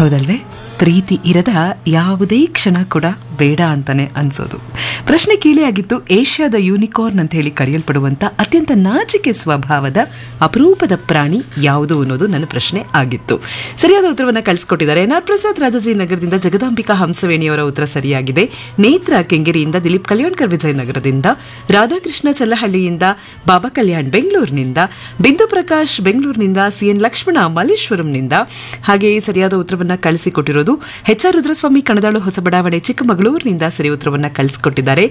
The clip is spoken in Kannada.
ಹೌದಲ್ವೇ ಪ್ರೀತಿ ಇರದ ಯಾವುದೇ ಕ್ಷಣ ಕೂಡ ಬೇಡ ಅಂತಾನೆ ಅನ್ಸೋದು ಪ್ರಶ್ನೆ ಕೀಳಿಯಾಗಿತ್ತು ಏಷ್ಯಾದ ಯೂನಿಕಾರ್ನ್ ಅಂತ ಹೇಳಿ ಕರೆಯಲ್ಪಡುವಂತ ಅತ್ಯಂತ ನಾಚಿಕೆ ಸ್ವಭಾವದ ಅಪರೂಪದ ಪ್ರಾಣಿ ಯಾವುದು ಅನ್ನೋದು ನನ್ನ ಪ್ರಶ್ನೆ ಆಗಿತ್ತು ಸರಿಯಾದ ಉತ್ತರವನ್ನ ಕಳಿಸ್ಕೊಟ್ಟಿದ್ದಾರೆ ಎನ್ ಆರ್ ಪ್ರಸಾದ್ ರಾಜಾಜಿ ನಗರದಿಂದ ಜಗದಾಂಬಿಕಾ ಹಂಸವೇಣಿಯವರ ಉತ್ತರ ಸರಿಯಾಗಿದೆ ನೇತ್ರ ಕೆಂಗೇರಿಯಿಂದ ದಿಲೀಪ್ ಕಲ್ಯಾಣ್ಕರ್ ವಿಜಯನಗರದಿಂದ ರಾಧಾಕೃಷ್ಣ ಚಲ್ಲಹಳ್ಳಿಯಿಂದ ಬಾಬಾ ಕಲ್ಯಾಣ್ ಬೆಂಗಳೂರಿನಿಂದ ಬಿಂದು ಪ್ರಕಾಶ್ ಬೆಂಗಳೂರಿನಿಂದ ಸಿಎನ್ ಲಕ್ಷ್ಮಣ ಮಲ್ಲೇಶ್ವರಂನಿಂದ ಹಾಗೆಯೇ ಸರಿಯಾದ ಉತ್ತರವನ್ನ ಕಳಿಸಿಕೊಟ್ಟಿರೋದು ಎಚ್ ಆರ್ ರುದ್ರಸ್ವಾಮಿ ಕಣದಾಳು ಹೊಸ ಬಡಾವಣೆ ಚಿಕ್ಕಮಗಳೂರಿನಿಂದ ಸರಿ ಉತ್ತರವನ್ನ ಕಳಿಸಿಕೊಟ್ಟಿದ್ದಾರೆ